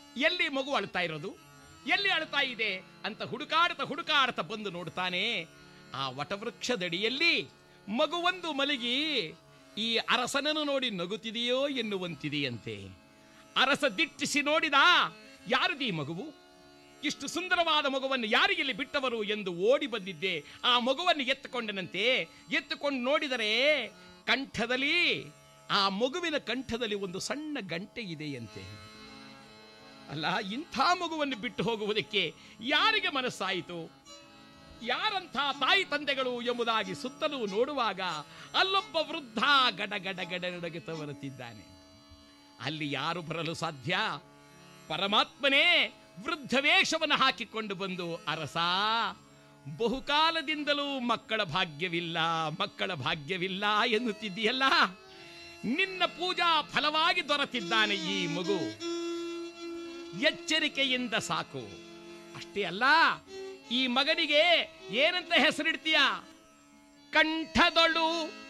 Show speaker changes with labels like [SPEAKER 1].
[SPEAKER 1] ಎಲ್ಲಿ ಮಗು ಅಳ್ತಾ ಇರೋದು ಎಲ್ಲಿ ಅಳ್ತಾ ಇದೆ ಅಂತ ಹುಡುಕಾಡ್ತಾ ಹುಡುಕಾಡ್ತಾ ಬಂದು ನೋಡ್ತಾನೆ ಆ ವಟವೃಕ್ಷದಡಿಯಲ್ಲಿ ಮಗುವೊಂದು ಮಲಗಿ ಈ ಅರಸನನ್ನು ನೋಡಿ ನಗುತ್ತಿದೆಯೋ ಎನ್ನುವಂತಿದೆಯಂತೆ ಅರಸ ದಿಟ್ಟಿಸಿ ನೋಡಿದ ಯಾರದೀ ಮಗುವು ಇಷ್ಟು ಸುಂದರವಾದ ಮಗುವನ್ನು ಯಾರಿಗಿಲ್ಲಿ ಬಿಟ್ಟವರು ಎಂದು ಓಡಿ ಬಂದಿದ್ದೆ ಆ ಮಗುವನ್ನು ಎತ್ತುಕೊಂಡನಂತೆ ಎತ್ತುಕೊಂಡು ನೋಡಿದರೆ ಕಂಠದಲ್ಲಿ ಆ ಮಗುವಿನ ಕಂಠದಲ್ಲಿ ಒಂದು ಸಣ್ಣ ಗಂಟೆ ಇದೆಯಂತೆ ಅಲ್ಲ ಇಂಥ ಮಗುವನ್ನು ಬಿಟ್ಟು ಹೋಗುವುದಕ್ಕೆ ಯಾರಿಗೆ ಮನಸ್ಸಾಯಿತು ಯಾರಂಥ ತಾಯಿ ತಂದೆಗಳು ಎಂಬುದಾಗಿ ಸುತ್ತಲೂ ನೋಡುವಾಗ ಅಲ್ಲೊಬ್ಬ ವೃದ್ಧ ಗಡ ಗಡ ಗಡ ನಡುಗುತ್ತಾ ಬರುತ್ತಿದ್ದಾನೆ ಅಲ್ಲಿ ಯಾರು ಬರಲು ಸಾಧ್ಯ ಪರಮಾತ್ಮನೇ ವೃದ್ಧ ವೇಷವನ್ನು ಹಾಕಿಕೊಂಡು ಬಂದು ಅರಸ ಬಹುಕಾಲದಿಂದಲೂ ಮಕ್ಕಳ ಭಾಗ್ಯವಿಲ್ಲ ಮಕ್ಕಳ ಭಾಗ್ಯವಿಲ್ಲ ಎನ್ನುತ್ತಿದ್ದೀಯಲ್ಲ ನಿನ್ನ ಪೂಜಾ ಫಲವಾಗಿ ದೊರೆತಿದ್ದಾನೆ ಈ ಮಗು ಎಚ್ಚರಿಕೆಯಿಂದ ಸಾಕು ಅಷ್ಟೇ ಅಲ್ಲ ಈ ಮಗನಿಗೆ ಏನಂತ ಹೆಸರಿಡ್ತೀಯ ಕಂಠದೊಳು